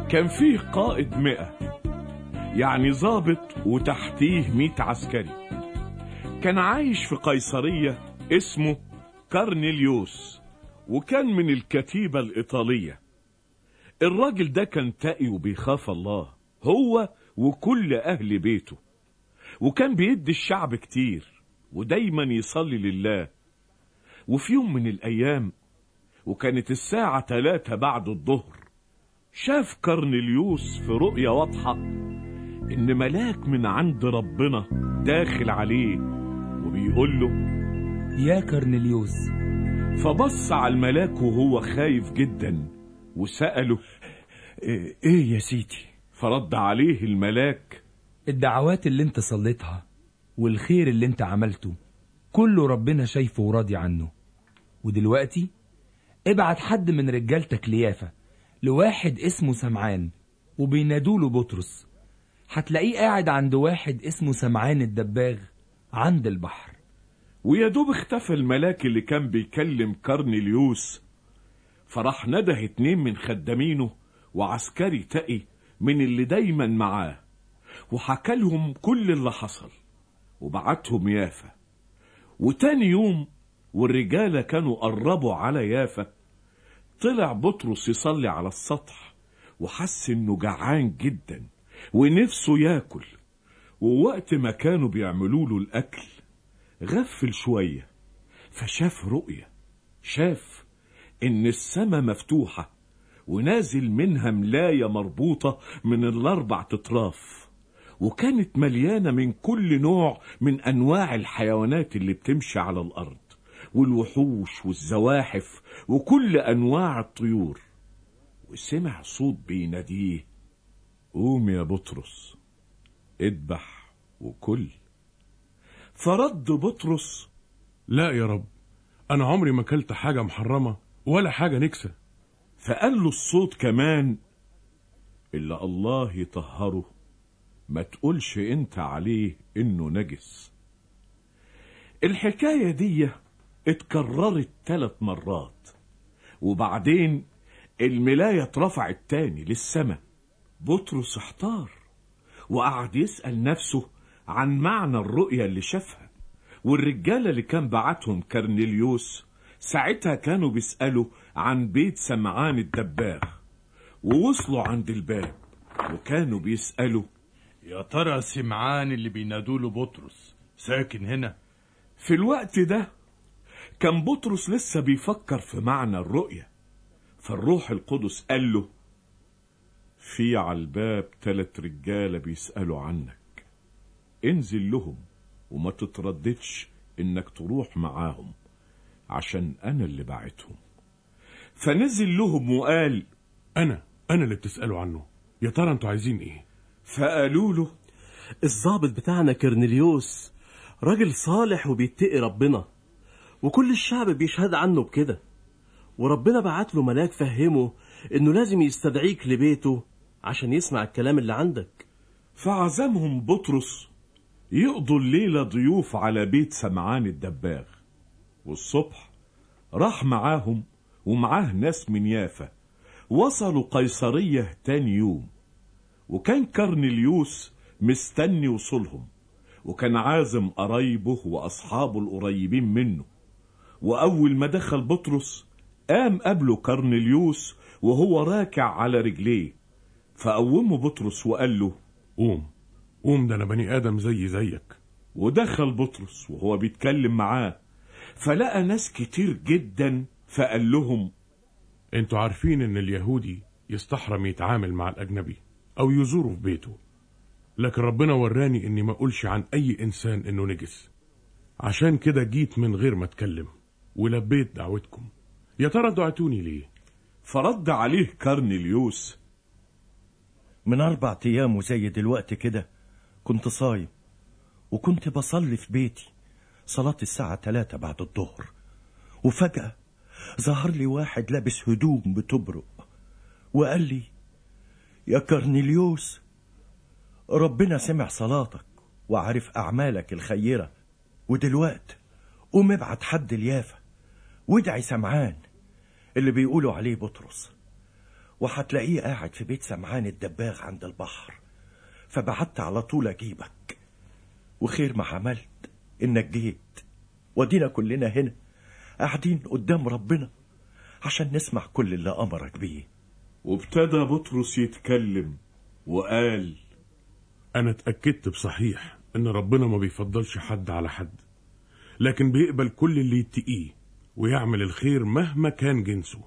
كان فيه قائد مئة يعني ضابط وتحتيه مئة عسكري كان عايش في قيصرية اسمه كارنيليوس وكان من الكتيبة الإيطالية الراجل ده كان تقي وبيخاف الله هو وكل أهل بيته وكان بيدي الشعب كتير ودايما يصلي لله وفي يوم من الأيام وكانت الساعة تلاتة بعد الظهر شاف كارنيليوس في رؤية واضحة إن ملاك من عند ربنا داخل عليه وبيقول له يا كرنليوس فبص على الملاك وهو خايف جدا وسأله ايه يا سيدي فرد عليه الملاك الدعوات اللي انت صليتها والخير اللي انت عملته كله ربنا شايفه وراضي عنه ودلوقتي ابعت حد من رجالتك ليافا لواحد اسمه سمعان وبينادوله بطرس هتلاقيه قاعد عند واحد اسمه سمعان الدباغ عند البحر ويا دوب اختفى الملاك اللي كان بيكلم كارنيليوس فراح نده اتنين من خدامينه وعسكري تقي من اللي دايما معاه وحكى لهم كل اللي حصل وبعتهم يافا وتاني يوم والرجالة كانوا قربوا على يافا طلع بطرس يصلي على السطح وحس انه جعان جدا ونفسه ياكل ووقت ما كانوا بيعملوا له الاكل غفل شوية فشاف رؤية شاف ان السماء مفتوحة ونازل منها ملاية مربوطة من الاربع اطراف وكانت مليانة من كل نوع من انواع الحيوانات اللي بتمشي على الارض والوحوش والزواحف وكل انواع الطيور وسمع صوت بيناديه قوم يا بطرس اذبح وكل فرد بطرس لا يا رب انا عمري ما اكلت حاجه محرمه ولا حاجه نكسه فقال له الصوت كمان إلا الله يطهره ما تقولش انت عليه انه نجس الحكاية دي اتكررت ثلاث مرات وبعدين الملاية اترفعت تاني للسماء بطرس احتار وقعد يسأل نفسه عن معنى الرؤية اللي شافها والرجالة اللي كان بعتهم كرنيليوس ساعتها كانوا بيسألوا عن بيت سمعان الدباغ ووصلوا عند الباب وكانوا بيسألوا يا ترى سمعان اللي بينادوله بطرس ساكن هنا في الوقت ده كان بطرس لسه بيفكر في معنى الرؤية فالروح القدس قال له في على الباب تلات رجالة بيسألوا عنك انزل لهم وما تترددش انك تروح معاهم عشان انا اللي بعتهم فنزل لهم وقال انا انا اللي بتسالوا عنه يا ترى انتوا عايزين ايه فقالوا له الضابط بتاعنا كرنليوس راجل صالح وبيتقي ربنا وكل الشعب بيشهد عنه بكده وربنا بعت له ملاك فهمه انه لازم يستدعيك لبيته عشان يسمع الكلام اللي عندك فعزمهم بطرس يقضوا الليلة ضيوف على بيت سمعان الدباغ والصبح راح معاهم ومعاه ناس من يافا وصلوا قيصرية تاني يوم وكان كرنليوس مستني وصولهم وكان عازم قرايبه وأصحابه القريبين منه وأول ما دخل بطرس قام قبله كرنليوس وهو راكع على رجليه فقومه بطرس وقال له قوم قوم ده انا بني ادم زي زيك ودخل بطرس وهو بيتكلم معاه فلقى ناس كتير جدا فقال لهم انتوا عارفين ان اليهودي يستحرم يتعامل مع الاجنبي او يزوره في بيته لكن ربنا وراني اني ما اقولش عن اي انسان انه نجس عشان كده جيت من غير ما اتكلم ولبيت دعوتكم يا ترى دعتوني ليه فرد عليه كرنليوس من أربع أيام وزي دلوقتي كده كنت صايم وكنت بصلي في بيتي صلاة الساعة تلاتة بعد الظهر وفجأة ظهر لي واحد لابس هدوم بتبرق وقال لي يا كرنيليوس ربنا سمع صلاتك وعارف أعمالك الخيرة ودلوقت قوم ابعت حد اليافا وادعي سمعان اللي بيقولوا عليه بطرس وهتلاقيه قاعد في بيت سمعان الدباغ عند البحر فبعدت على طول اجيبك وخير ما عملت انك جيت ودينا كلنا هنا قاعدين قدام ربنا عشان نسمع كل اللي امرك بيه وابتدى بطرس يتكلم وقال أنا اتأكدت بصحيح إن ربنا ما بيفضلش حد على حد لكن بيقبل كل اللي يتقيه ويعمل الخير مهما كان جنسه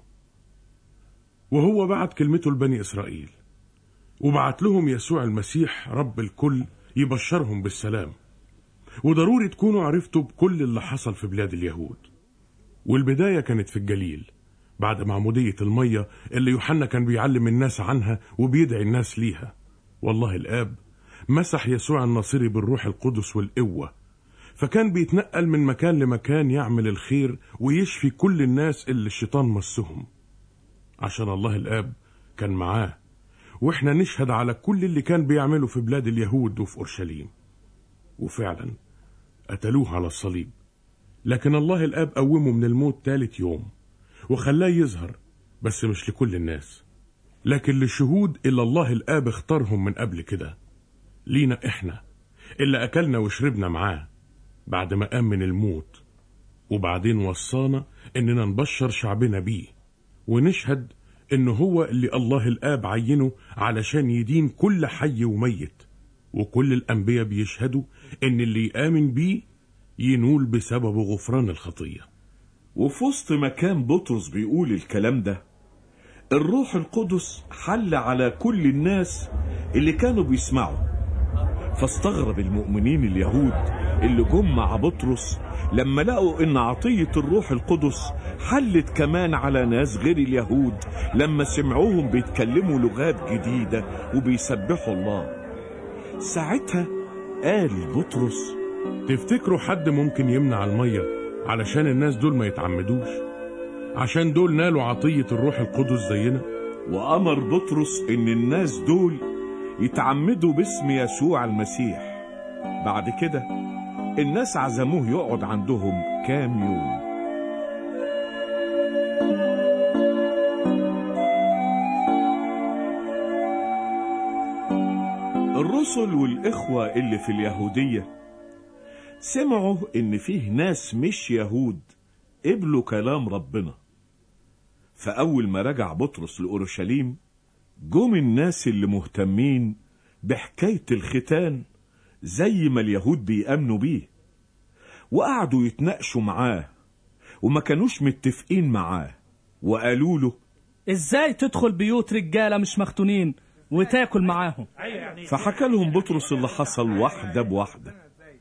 وهو بعت كلمته لبني إسرائيل وبعت لهم يسوع المسيح رب الكل يبشرهم بالسلام وضروري تكونوا عرفتوا بكل اللي حصل في بلاد اليهود والبداية كانت في الجليل بعد معمودية المية اللي يوحنا كان بيعلم الناس عنها وبيدعي الناس ليها والله الآب مسح يسوع الناصري بالروح القدس والقوة فكان بيتنقل من مكان لمكان يعمل الخير ويشفي كل الناس اللي الشيطان مسهم عشان الله الآب كان معاه واحنا نشهد على كل اللي كان بيعمله في بلاد اليهود وفي أورشليم وفعلا قتلوه على الصليب لكن الله الآب قومه من الموت تالت يوم وخلاه يظهر بس مش لكل الناس لكن للشهود اللي الله الآب اختارهم من قبل كده لينا إحنا اللي أكلنا وشربنا معاه بعد ما قام من الموت وبعدين وصانا إننا نبشر شعبنا بيه ونشهد إن هو اللي الله الآب عينه علشان يدين كل حي وميت وكل الأنبياء بيشهدوا إن اللي يآمن بيه ينول بسببه غفران الخطيه وفي وسط ما كان بطرس بيقول الكلام ده الروح القدس حل على كل الناس اللي كانوا بيسمعوا فاستغرب المؤمنين اليهود اللي جم مع بطرس لما لقوا ان عطية الروح القدس حلت كمان على ناس غير اليهود لما سمعوهم بيتكلموا لغات جديدة وبيسبحوا الله ساعتها قال بطرس تفتكروا حد ممكن يمنع المية علشان الناس دول ما يتعمدوش عشان دول نالوا عطية الروح القدس زينا وأمر بطرس إن الناس دول يتعمدوا باسم يسوع المسيح بعد كده الناس عزموه يقعد عندهم كام يوم الرسل والإخوة اللي في اليهودية سمعوا إن فيه ناس مش يهود قبلوا كلام ربنا فأول ما رجع بطرس لأورشليم جم الناس اللي مهتمين بحكاية الختان زي ما اليهود بيأمنوا بيه وقعدوا يتناقشوا معاه وما كانوش متفقين معاه وقالوا له ازاي تدخل بيوت رجاله مش مختونين وتاكل معاهم فحكى لهم بطرس اللي حصل واحدة بواحدة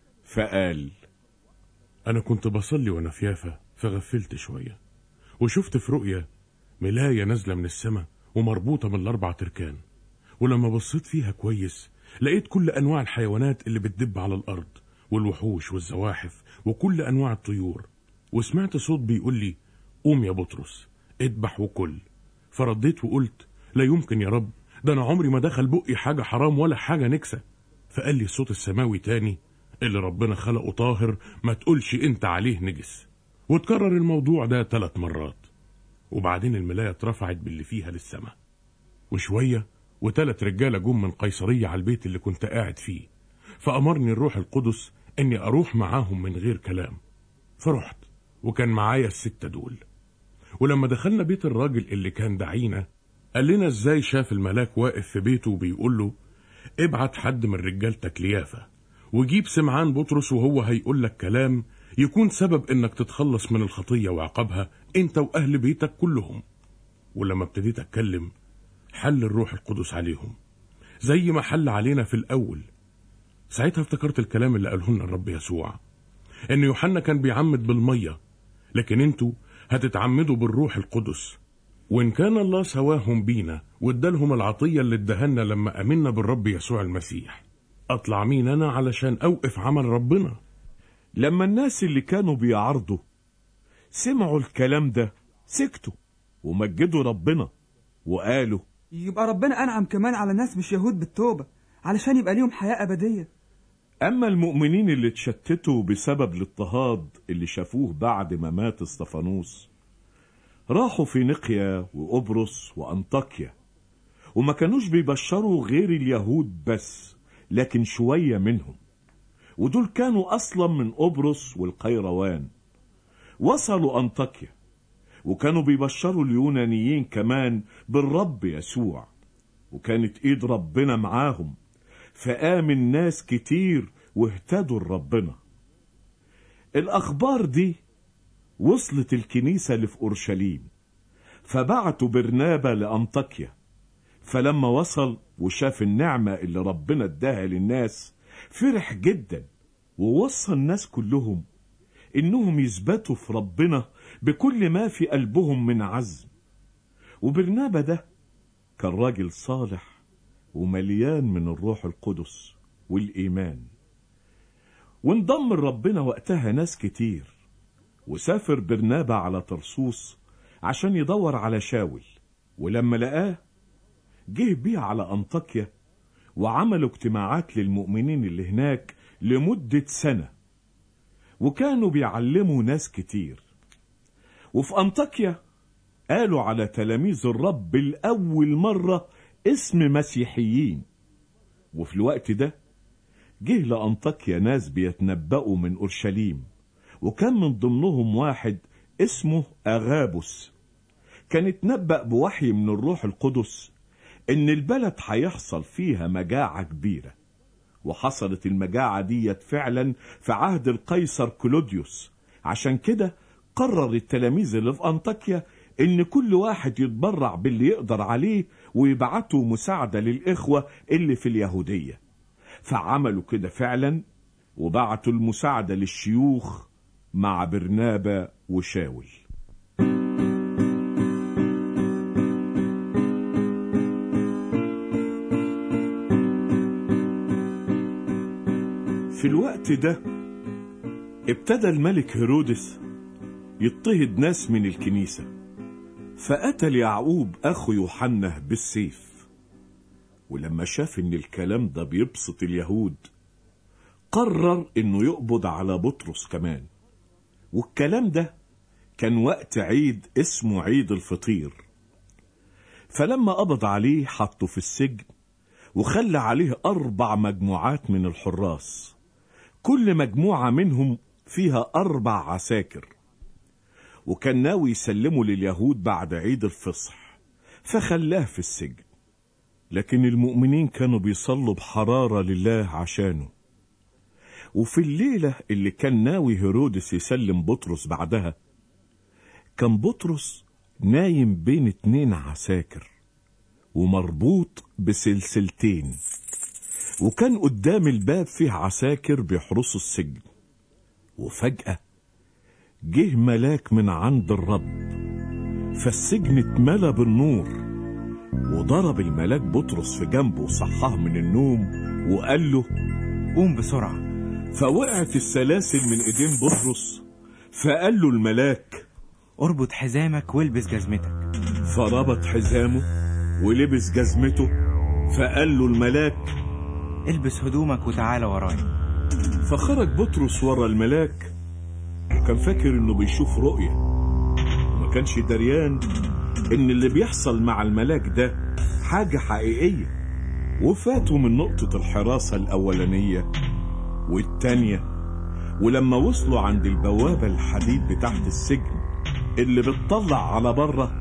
فقال أنا كنت بصلي وأنا في يافا فغفلت شوية وشفت في رؤية ملاية نازلة من السماء ومربوطة من الأربع تركان ولما بصيت فيها كويس لقيت كل أنواع الحيوانات اللي بتدب على الأرض والوحوش والزواحف وكل أنواع الطيور وسمعت صوت بيقول لي قوم يا بطرس اذبح وكل فرديت وقلت لا يمكن يا رب ده أنا عمري ما دخل بقي حاجة حرام ولا حاجة نكسة فقال لي الصوت السماوي تاني اللي ربنا خلقه طاهر ما تقولش انت عليه نجس وتكرر الموضوع ده ثلاث مرات وبعدين الملاية اترفعت باللي فيها للسماء وشوية وتلات رجالة جم من قيصرية على البيت اللي كنت قاعد فيه فأمرني الروح القدس إني أروح معاهم من غير كلام فرحت وكان معايا الستة دول ولما دخلنا بيت الراجل اللي كان دعينا قال لنا ازاي شاف الملاك واقف في بيته وبيقول له ابعت حد من رجالتك ليافا وجيب سمعان بطرس وهو هيقول لك كلام يكون سبب انك تتخلص من الخطية وعقابها انت واهل بيتك كلهم ولما ابتديت اتكلم حل الروح القدس عليهم زي ما حل علينا في الاول ساعتها افتكرت الكلام اللي قاله لنا الرب يسوع ان يوحنا كان بيعمد بالميه لكن انتوا هتتعمدوا بالروح القدس وان كان الله سواهم بينا وادالهم العطيه اللي ادهنا لما امنا بالرب يسوع المسيح اطلع مين انا علشان اوقف عمل ربنا لما الناس اللي كانوا بيعارضوا سمعوا الكلام ده سكتوا ومجدوا ربنا وقالوا يبقى ربنا أنعم كمان على ناس مش يهود بالتوبة علشان يبقى ليهم حياة أبدية أما المؤمنين اللي اتشتتوا بسبب الاضطهاد اللي شافوه بعد ما مات اسطفانوس راحوا في نقيا وقبرص وأنطاكيا وما كانوش بيبشروا غير اليهود بس لكن شوية منهم ودول كانوا أصلا من قبرص والقيروان وصلوا أنطاكيا وكانوا بيبشروا اليونانيين كمان بالرب يسوع وكانت ايد ربنا معاهم فآمن ناس كتير واهتدوا لربنا الأخبار دي وصلت الكنيسة اللي في أورشليم فبعتوا برنابا لأنطاكيا فلما وصل وشاف النعمة اللي ربنا اداها للناس فرح جدا ووصى الناس كلهم انهم يثبتوا في ربنا بكل ما في قلبهم من عزم وبرنابا ده كان راجل صالح ومليان من الروح القدس والإيمان وانضم لربنا وقتها ناس كتير وسافر برنابا على طرسوس عشان يدور على شاول ولما لقاه جه بيه على أنطاكيا وعملوا اجتماعات للمؤمنين اللي هناك لمدة سنة وكانوا بيعلموا ناس كتير وفي أنطاكيا قالوا على تلاميذ الرب الأول مرة اسم مسيحيين وفي الوقت ده جه لأنطاكيا ناس بيتنبأوا من أورشليم وكان من ضمنهم واحد اسمه أغابس كان اتنبأ بوحي من الروح القدس إن البلد هيحصل فيها مجاعة كبيرة وحصلت المجاعة ديت فعلا في عهد القيصر كلوديوس عشان كده قرر التلاميذ اللي في أنطاكيا إن كل واحد يتبرع باللي يقدر عليه ويبعتوا مساعدة للإخوة اللي في اليهودية فعملوا كده فعلا وبعتوا المساعدة للشيوخ مع برنابا وشاول في الوقت ده ابتدى الملك هيرودس يضطهد ناس من الكنيسة فقتل يعقوب أخو يوحنا بالسيف ولما شاف إن الكلام ده بيبسط اليهود قرر إنه يقبض على بطرس كمان والكلام ده كان وقت عيد اسمه عيد الفطير فلما قبض عليه حطه في السجن وخلى عليه أربع مجموعات من الحراس كل مجموعة منهم فيها أربع عساكر وكان ناوي يسلمه لليهود بعد عيد الفصح فخلاه في السجن لكن المؤمنين كانوا بيصلوا بحرارة لله عشانه وفي الليلة اللي كان ناوي هيرودس يسلم بطرس بعدها كان بطرس نايم بين اتنين عساكر ومربوط بسلسلتين وكان قدام الباب فيه عساكر بيحرسوا السجن وفجأة جه ملاك من عند الرب فالسجن اتملى بالنور وضرب الملاك بطرس في جنبه وصحاه من النوم وقال له قوم بسرعة فوقعت السلاسل من ايدين بطرس فقال له الملاك اربط حزامك والبس جزمتك فربط حزامه ولبس جزمته فقال له الملاك البس هدومك وتعالى ورايا فخرج بطرس ورا الملاك وكان فاكر انه بيشوف رؤية وما كانش دريان ان اللي بيحصل مع الملاك ده حاجة حقيقية وفاتوا من نقطة الحراسة الأولانية والتانية ولما وصلوا عند البوابة الحديد بتاعت السجن اللي بتطلع على بره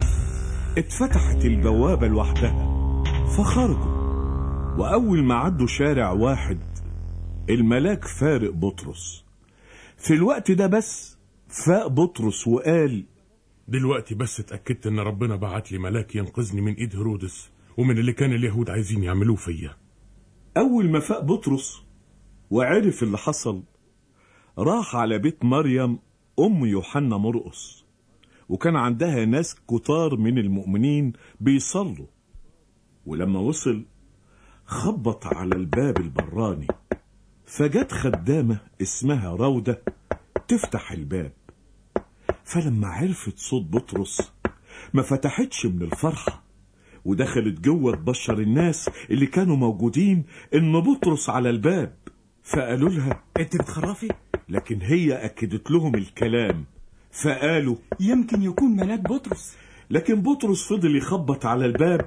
اتفتحت البوابة لوحدها فخرجوا وأول ما عدوا شارع واحد الملاك فارق بطرس في الوقت ده بس فاق بطرس وقال دلوقتي بس اتأكدت ان ربنا بعت لي ملاك ينقذني من ايد هيرودس ومن اللي كان اليهود عايزين يعملوه فيا أول ما فاق بطرس وعرف اللي حصل راح على بيت مريم أم يوحنا مرقس وكان عندها ناس كتار من المؤمنين بيصلوا ولما وصل خبط على الباب البراني فجت خدامة اسمها راودة تفتح الباب فلما عرفت صوت بطرس ما فتحتش من الفرحة ودخلت جوه تبشر الناس اللي كانوا موجودين ان بطرس على الباب فقالوا لها انت بتخرفي لكن هي اكدت لهم الكلام فقالوا يمكن يكون ملاك بطرس لكن بطرس فضل يخبط على الباب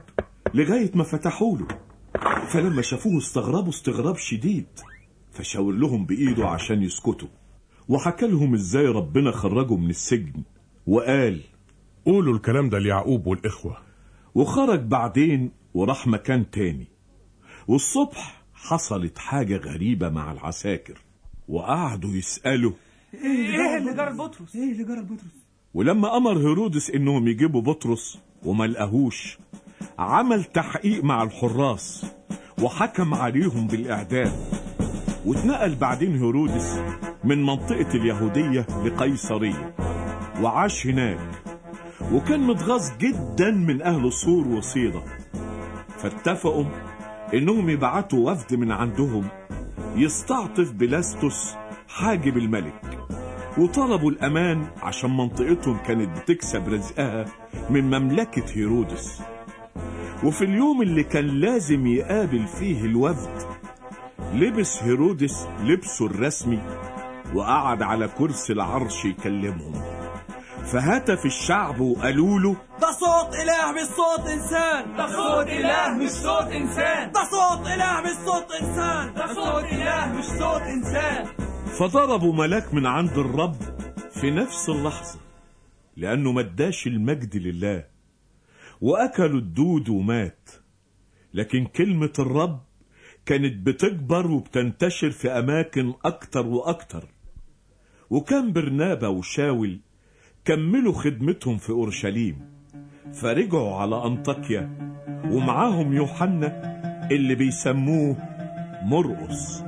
لغاية ما فتحوا له فلما شافوه استغربوا استغراب شديد فشاور لهم بإيده عشان يسكتوا وحكى لهم ازاي ربنا خرجه من السجن وقال قولوا الكلام ده ليعقوب والإخوة وخرج بعدين وراح مكان تاني والصبح حصلت حاجة غريبة مع العساكر وقعدوا يسألوا ايه اللي جرى لبطرس ايه اللي جرى لبطرس ولما أمر هيرودس إنهم يجيبوا بطرس وما لقاهوش عمل تحقيق مع الحراس وحكم عليهم بالإعدام واتنقل بعدين هيرودس من منطقة اليهودية لقيصرية وعاش هناك وكان متغاظ جدا من أهل صور وصيدا فاتفقوا إنهم يبعتوا وفد من عندهم يستعطف بلاستوس حاجب الملك وطلبوا الأمان عشان منطقتهم كانت بتكسب رزقها من مملكة هيرودس وفي اليوم اللي كان لازم يقابل فيه الوفد لبس هيرودس لبسه الرسمي وقعد على كرسي العرش يكلمهم فهتف الشعب وقالوا له ده صوت إله مش صوت إنسان ده صوت إله مش صوت إنسان ده صوت إله مش صوت إنسان ده صوت إله مش صوت إنسان فضربوا ملاك من عند الرب في نفس اللحظة لأنه مداش المجد لله وأكلوا الدود ومات لكن كلمة الرب كانت بتكبر وبتنتشر في أماكن أكتر وأكتر وكان برنابا وشاول كملوا خدمتهم في أورشليم فرجعوا على أنطاكيا ومعاهم يوحنا اللي بيسموه مرقس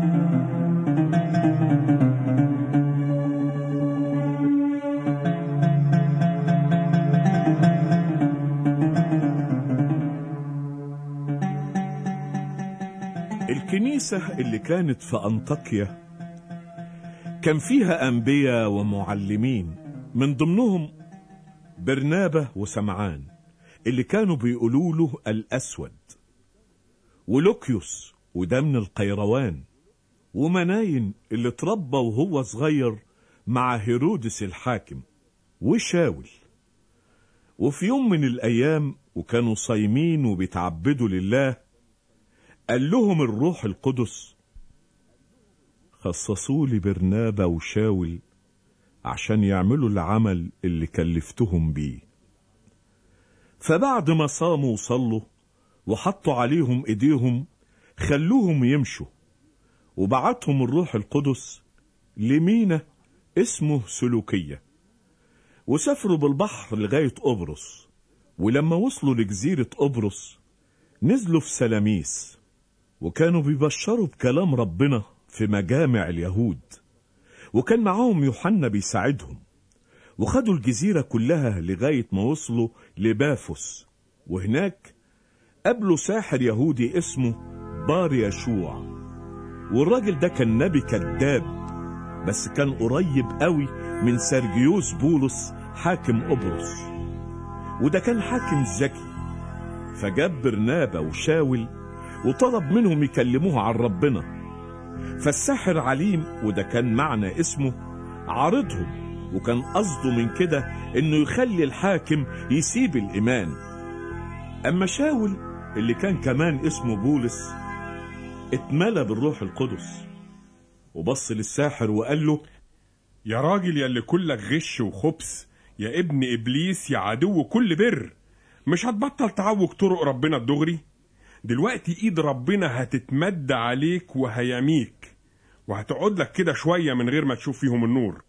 الكنيسة اللي كانت في أنطاكيا كان فيها أنبياء ومعلمين من ضمنهم برنابة وسمعان اللي كانوا بيقولوا له الأسود ولوكيوس وده من القيروان ومناين اللي اتربى وهو صغير مع هيرودس الحاكم وشاول وفي يوم من الأيام وكانوا صايمين وبيتعبدوا لله قال لهم الروح القدس خصصوا لي برنابا وشاول عشان يعملوا العمل اللي كلفتهم بيه فبعد ما صاموا وصلوا وحطوا عليهم ايديهم خلوهم يمشوا وبعتهم الروح القدس لمينا اسمه سلوكية وسافروا بالبحر لغاية قبرص ولما وصلوا لجزيرة قبرص نزلوا في سلاميس وكانوا بيبشروا بكلام ربنا في مجامع اليهود وكان معاهم يوحنا بيساعدهم وخدوا الجزيرة كلها لغاية ما وصلوا لبافوس وهناك قابلوا ساحر يهودي اسمه بار يشوع والراجل ده كان نبي كذاب بس كان قريب قوي من سرجيوس بولس حاكم قبرص وده كان حاكم ذكي فجاب برنابا وشاول وطلب منهم يكلموه عن ربنا فالساحر عليم وده كان معنى اسمه عارضهم وكان قصده من كده انه يخلي الحاكم يسيب الايمان اما شاول اللي كان كمان اسمه بولس اتملى بالروح القدس وبص للساحر وقال له يا راجل يا اللي كلك غش وخبث يا ابن ابليس يا عدو كل بر مش هتبطل تعوج طرق ربنا الدغري دلوقتي ايد ربنا هتتمد عليك وهيميك وهتقعد لك كده شوية من غير ما تشوف فيهم النور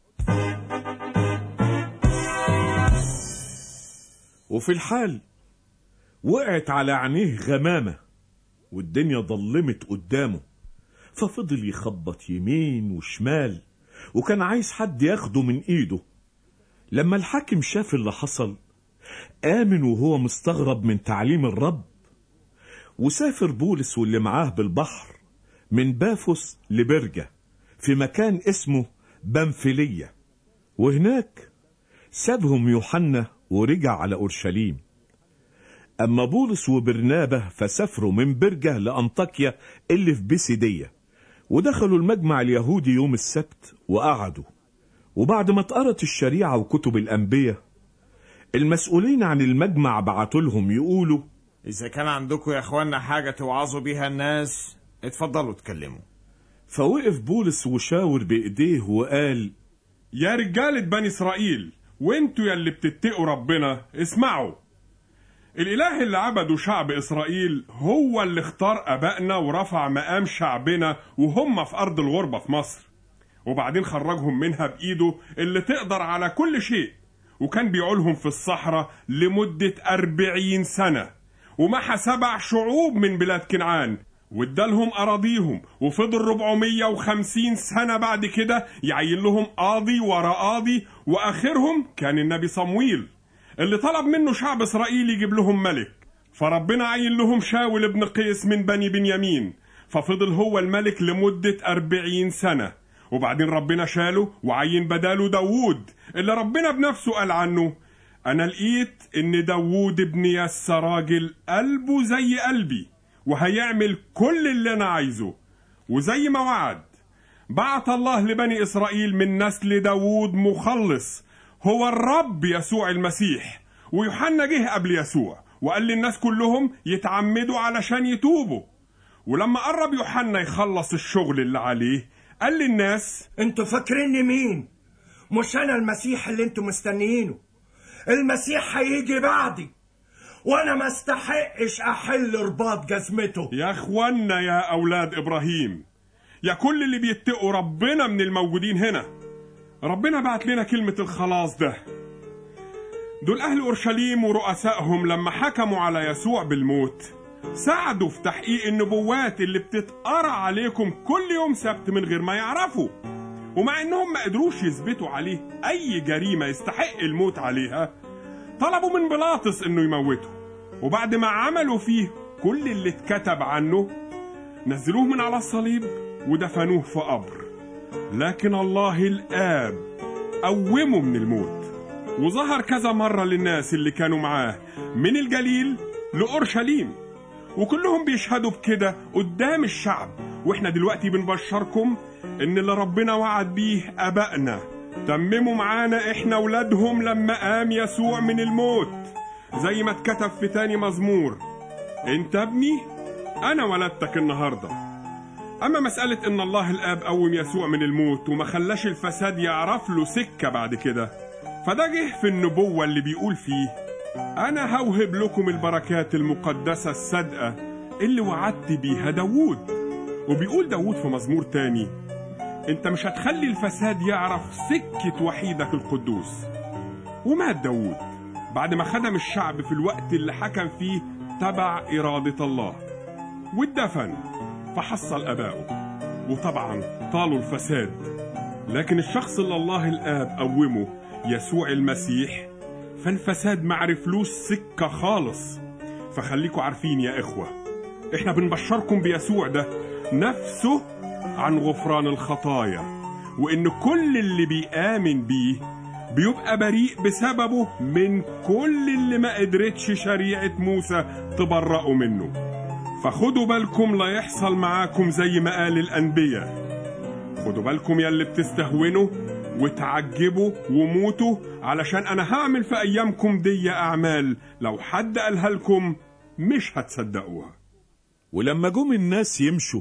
وفي الحال وقعت على عينيه غمامة والدنيا ضلمت قدامه ففضل يخبط يمين وشمال وكان عايز حد ياخده من ايده لما الحاكم شاف اللي حصل آمن وهو مستغرب من تعليم الرب وسافر بولس واللي معاه بالبحر من بافوس لبرجة في مكان اسمه بنفلية وهناك سابهم يوحنا ورجع على أورشليم أما بولس وبرنابة فسافروا من برجة لأنطاكيا اللي في بيسيدية ودخلوا المجمع اليهودي يوم السبت وقعدوا وبعد ما اتقرت الشريعة وكتب الأنبياء المسؤولين عن المجمع بعتوا لهم يقولوا إذا كان عندكم يا إخوانا حاجة توعظوا بيها الناس اتفضلوا اتكلموا فوقف بولس وشاور بإيديه وقال يا رجالة بني إسرائيل وانتوا يلي بتتقوا ربنا اسمعوا الإله اللي عبده شعب إسرائيل هو اللي اختار أبائنا ورفع مقام شعبنا وهم في أرض الغربة في مصر وبعدين خرجهم منها بإيده اللي تقدر على كل شيء وكان بيعولهم في الصحراء لمدة أربعين سنة ومحى سبع شعوب من بلاد كنعان وادالهم أراضيهم وفضل 450 سنة بعد كده يعين لهم قاضي ورا قاضي وآخرهم كان النبي صمويل اللي طلب منه شعب إسرائيل يجيب لهم ملك فربنا عين لهم شاول ابن قيس من بني بنيامين ففضل هو الملك لمدة أربعين سنة وبعدين ربنا شاله وعين بداله داوود اللي ربنا بنفسه قال عنه أنا لقيت إن داوود ابن يس راجل قلبه زي قلبي وهيعمل كل اللي أنا عايزه وزي ما وعد بعت الله لبني إسرائيل من نسل داوود مخلص هو الرب يسوع المسيح ويوحنا جه قبل يسوع وقال للناس كلهم يتعمدوا علشان يتوبوا ولما قرب يوحنا يخلص الشغل اللي عليه قال للناس انتوا فاكريني مين مش انا المسيح اللي انتوا مستنيينه المسيح هيجي بعدي وانا ما استحقش احل رباط جزمته يا اخوانا يا اولاد ابراهيم يا كل اللي بيتقوا ربنا من الموجودين هنا ربنا بعت لنا كلمة الخلاص ده دول أهل أورشليم ورؤسائهم لما حكموا على يسوع بالموت ساعدوا في تحقيق النبوات اللي بتتقرا عليكم كل يوم سبت من غير ما يعرفوا ومع انهم ما قدروش يثبتوا عليه اي جريمه يستحق الموت عليها طلبوا من بيلاطس انه يموته وبعد ما عملوا فيه كل اللي اتكتب عنه نزلوه من على الصليب ودفنوه في قبر لكن الله الاب قومه من الموت وظهر كذا مره للناس اللي كانوا معاه من الجليل لاورشليم وكلهم بيشهدوا بكده قدام الشعب واحنا دلوقتي بنبشركم ان اللي ربنا وعد بيه ابائنا تمموا معانا احنا ولادهم لما قام يسوع من الموت زي ما اتكتب في تاني مزمور انت ابني انا ولدتك النهارده اما مسألة ان الله الاب قوم يسوع من الموت وما خلاش الفساد يعرف له سكة بعد كده فده جه في النبوة اللي بيقول فيه انا هوهب لكم البركات المقدسة الصادقة اللي وعدت بيها داوود وبيقول داوود في مزمور تاني انت مش هتخلي الفساد يعرف سكة وحيدك القدوس ومات داوود بعد ما خدم الشعب في الوقت اللي حكم فيه تبع إرادة الله واتدفن فحصل أبائه وطبعا طالوا الفساد لكن الشخص اللي الله الآب قومه يسوع المسيح فالفساد معرفلوش سكة خالص فخليكوا عارفين يا إخوة إحنا بنبشركم بيسوع ده نفسه عن غفران الخطايا وإن كل اللي بيآمن بيه بيبقى بريء بسببه من كل اللي ما قدرتش شريعة موسى تبرأوا منه فخدوا بالكم لا يحصل معاكم زي ما قال الأنبياء خدوا بالكم يا اللي بتستهونوا وتعجبوا وموتوا علشان أنا هعمل في أيامكم دي أعمال لو حد قالها لكم مش هتصدقوها ولما جم الناس يمشوا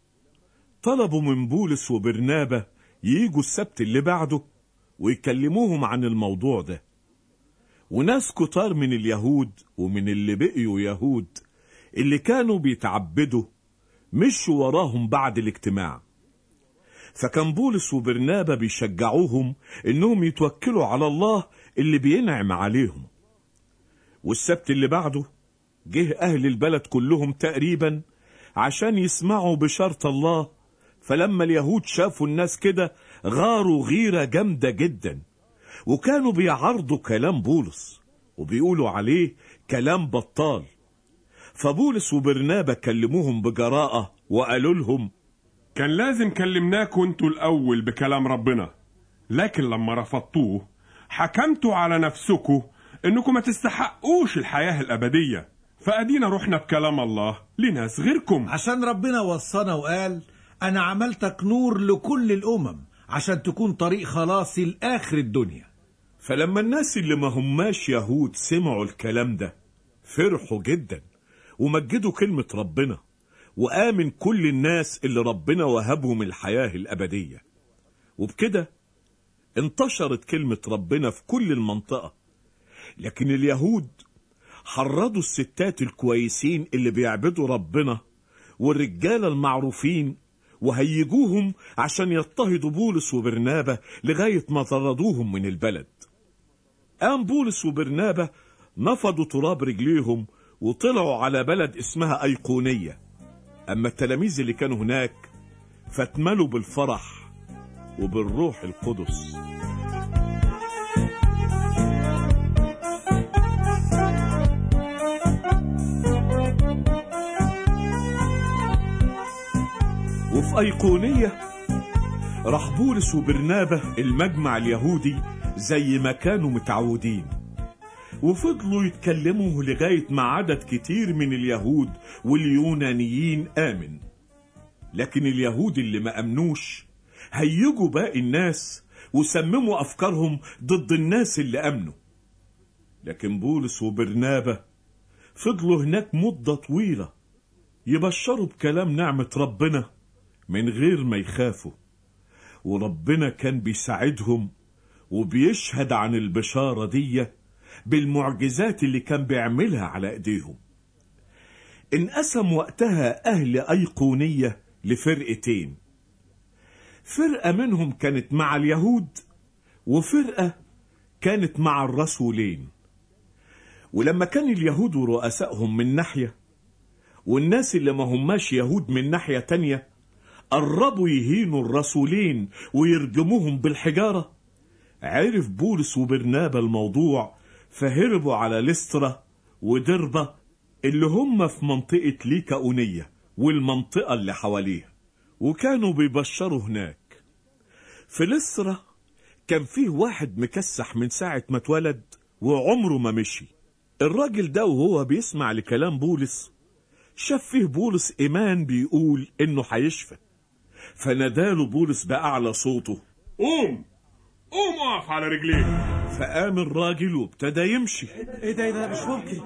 طلبوا من بولس وبرنابة ييجوا السبت اللي بعده ويكلموهم عن الموضوع ده وناس كتار من اليهود ومن اللي بقيوا يهود اللي كانوا بيتعبدوا مشوا وراهم بعد الاجتماع فكان بولس وبرنابة بيشجعوهم انهم يتوكلوا على الله اللي بينعم عليهم والسبت اللي بعده جه اهل البلد كلهم تقريبا عشان يسمعوا بشرط الله فلما اليهود شافوا الناس كده غاروا غيرة جامدة جدا وكانوا بيعرضوا كلام بولس وبيقولوا عليه كلام بطال فبولس وبرنابا كلموهم بجراءة وقالوا لهم كان لازم كلمناكوا انتوا الأول بكلام ربنا لكن لما رفضتوه حكمتوا على نفسكوا انكم ما تستحقوش الحياة الأبدية فأدينا رحنا بكلام الله لناس غيركم عشان ربنا وصانا وقال أنا عملتك نور لكل الأمم عشان تكون طريق خلاصي لآخر الدنيا فلما الناس اللي ما هماش يهود سمعوا الكلام ده فرحوا جدا ومجدوا كلمة ربنا وآمن كل الناس اللي ربنا وهبهم الحياة الأبدية وبكده انتشرت كلمة ربنا في كل المنطقة لكن اليهود حرضوا الستات الكويسين اللي بيعبدوا ربنا والرجالة المعروفين وهيجوهم عشان يضطهدوا بولس وبرنابة لغاية ما طردوهم من البلد قام بولس وبرنابة نفضوا تراب رجليهم وطلعوا على بلد اسمها أيقونية أما التلاميذ اللي كانوا هناك فاتملوا بالفرح وبالروح القدس وفي أيقونية راح بولس وبرنابة المجمع اليهودي زي ما كانوا متعودين وفضلوا يتكلموا لغاية ما عدد كتير من اليهود واليونانيين آمن لكن اليهود اللي ما أمنوش هيجوا باقي الناس وسمموا أفكارهم ضد الناس اللي أمنوا لكن بولس وبرنابة فضلوا هناك مدة طويلة يبشروا بكلام نعمة ربنا من غير ما يخافوا وربنا كان بيساعدهم وبيشهد عن البشارة دي بالمعجزات اللي كان بيعملها على ايديهم انقسم وقتها اهل ايقونية لفرقتين فرقة منهم كانت مع اليهود وفرقة كانت مع الرسولين ولما كان اليهود ورؤسائهم من ناحية والناس اللي ما هماش يهود من ناحية تانية قربوا يهينوا الرسولين ويرجموهم بالحجارة عرف بولس وبرنابا الموضوع فهربوا على لسترا ودربة اللي هم في منطقة ليكاونية والمنطقة اللي حواليها وكانوا بيبشروا هناك في لسترا كان فيه واحد مكسح من ساعة ما اتولد وعمره ما مشي الراجل ده وهو بيسمع لكلام بولس شاف فيه بولس إيمان بيقول إنه هيشفى فناداله بولس بأعلى صوته قوم قوم اقف على رجليك فقام الراجل وابتدى يمشي ايه ده ايه ده مش ممكن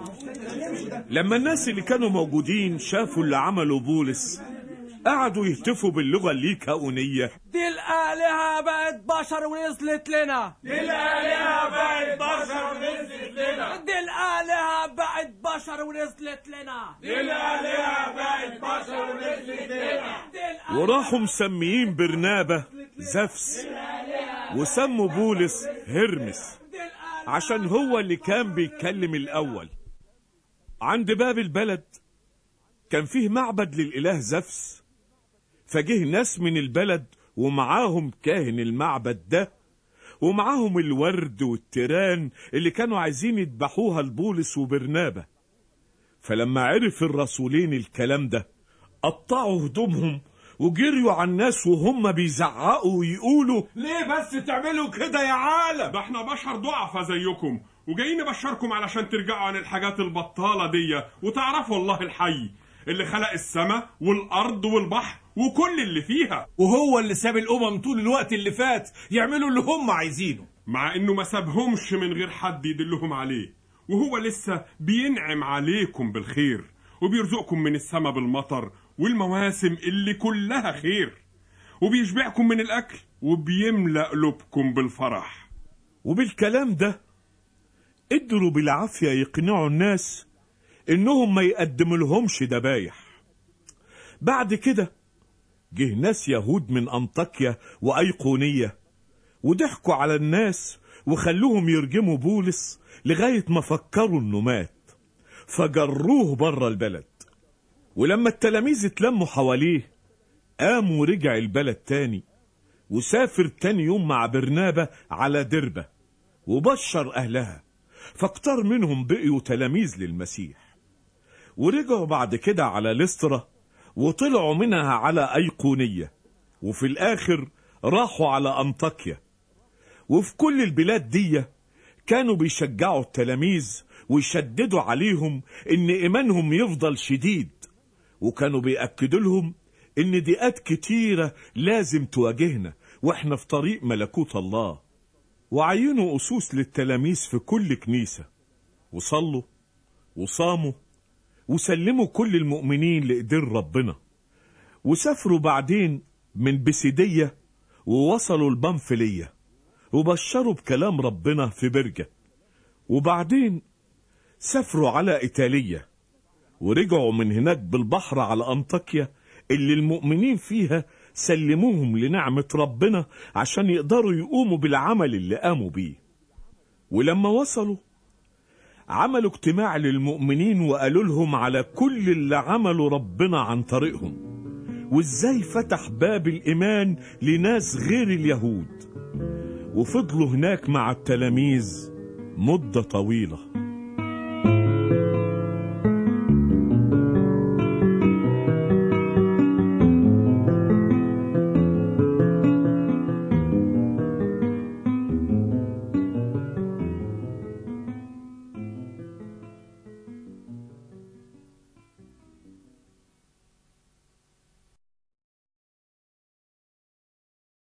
لما الناس اللي كانوا موجودين شافوا اللي عمله بولس قعدوا يهتفوا باللغة الليكاونية دي الآلهة بقت بشر ونزلت لنا دي الآلهة بقت بشر ونزلت لنا دي الآلهة بقت بشر ونزلت لنا دي الآلهة بقت بشر ونزلت لنا وراحوا مسميين برنابة زفس وسموا بولس هرمس عشان هو اللي كان بيتكلم الأول عند باب البلد كان فيه معبد للإله زفس فجه ناس من البلد ومعاهم كاهن المعبد ده ومعاهم الورد والتيران اللي كانوا عايزين يذبحوها لبولس وبرنابة فلما عرف الرسولين الكلام ده قطعوا هدومهم وجريوا على الناس وهم بيزعقوا ويقولوا ليه بس تعملوا كده يا عالم ده احنا بشر ضعفة زيكم وجايين نبشركم علشان ترجعوا عن الحاجات البطالة دي وتعرفوا الله الحي اللي خلق السماء والأرض والبحر وكل اللي فيها وهو اللي ساب الأمم طول الوقت اللي فات يعملوا اللي هم عايزينه مع انه ما سابهمش من غير حد يدلهم عليه وهو لسه بينعم عليكم بالخير وبيرزقكم من السماء بالمطر والمواسم اللي كلها خير وبيشبعكم من الأكل وبيملأ قلوبكم بالفرح وبالكلام ده قدروا بالعافية يقنعوا الناس إنهم ما يقدموا لهمش دبايح بعد كده جه ناس يهود من أنطاكيا وأيقونية وضحكوا على الناس وخلوهم يرجموا بولس لغاية ما فكروا إنه مات فجروه بره البلد ولما التلاميذ اتلموا حواليه قام ورجع البلد تاني وسافر تاني يوم مع برنابة على دربة وبشر أهلها فاكتر منهم بقيوا تلاميذ للمسيح ورجعوا بعد كده على لسترا وطلعوا منها على أيقونية وفي الآخر راحوا على أنطاكيا وفي كل البلاد دي كانوا بيشجعوا التلاميذ ويشددوا عليهم إن إيمانهم يفضل شديد وكانوا بيأكدوا لهم إن ضيقات كتيرة لازم تواجهنا وإحنا في طريق ملكوت الله وعينوا أسوس للتلاميذ في كل كنيسة وصلوا وصاموا وسلموا كل المؤمنين لإيدين ربنا وسافروا بعدين من بسيدية ووصلوا البنفلية وبشروا بكلام ربنا في برجة وبعدين سافروا على إيطالية ورجعوا من هناك بالبحر على أنطاكيا اللي المؤمنين فيها سلموهم لنعمة ربنا عشان يقدروا يقوموا بالعمل اللي قاموا بيه ولما وصلوا عملوا اجتماع للمؤمنين وقالوا لهم على كل اللي عملوا ربنا عن طريقهم وازاي فتح باب الإيمان لناس غير اليهود وفضلوا هناك مع التلاميذ مدة طويلة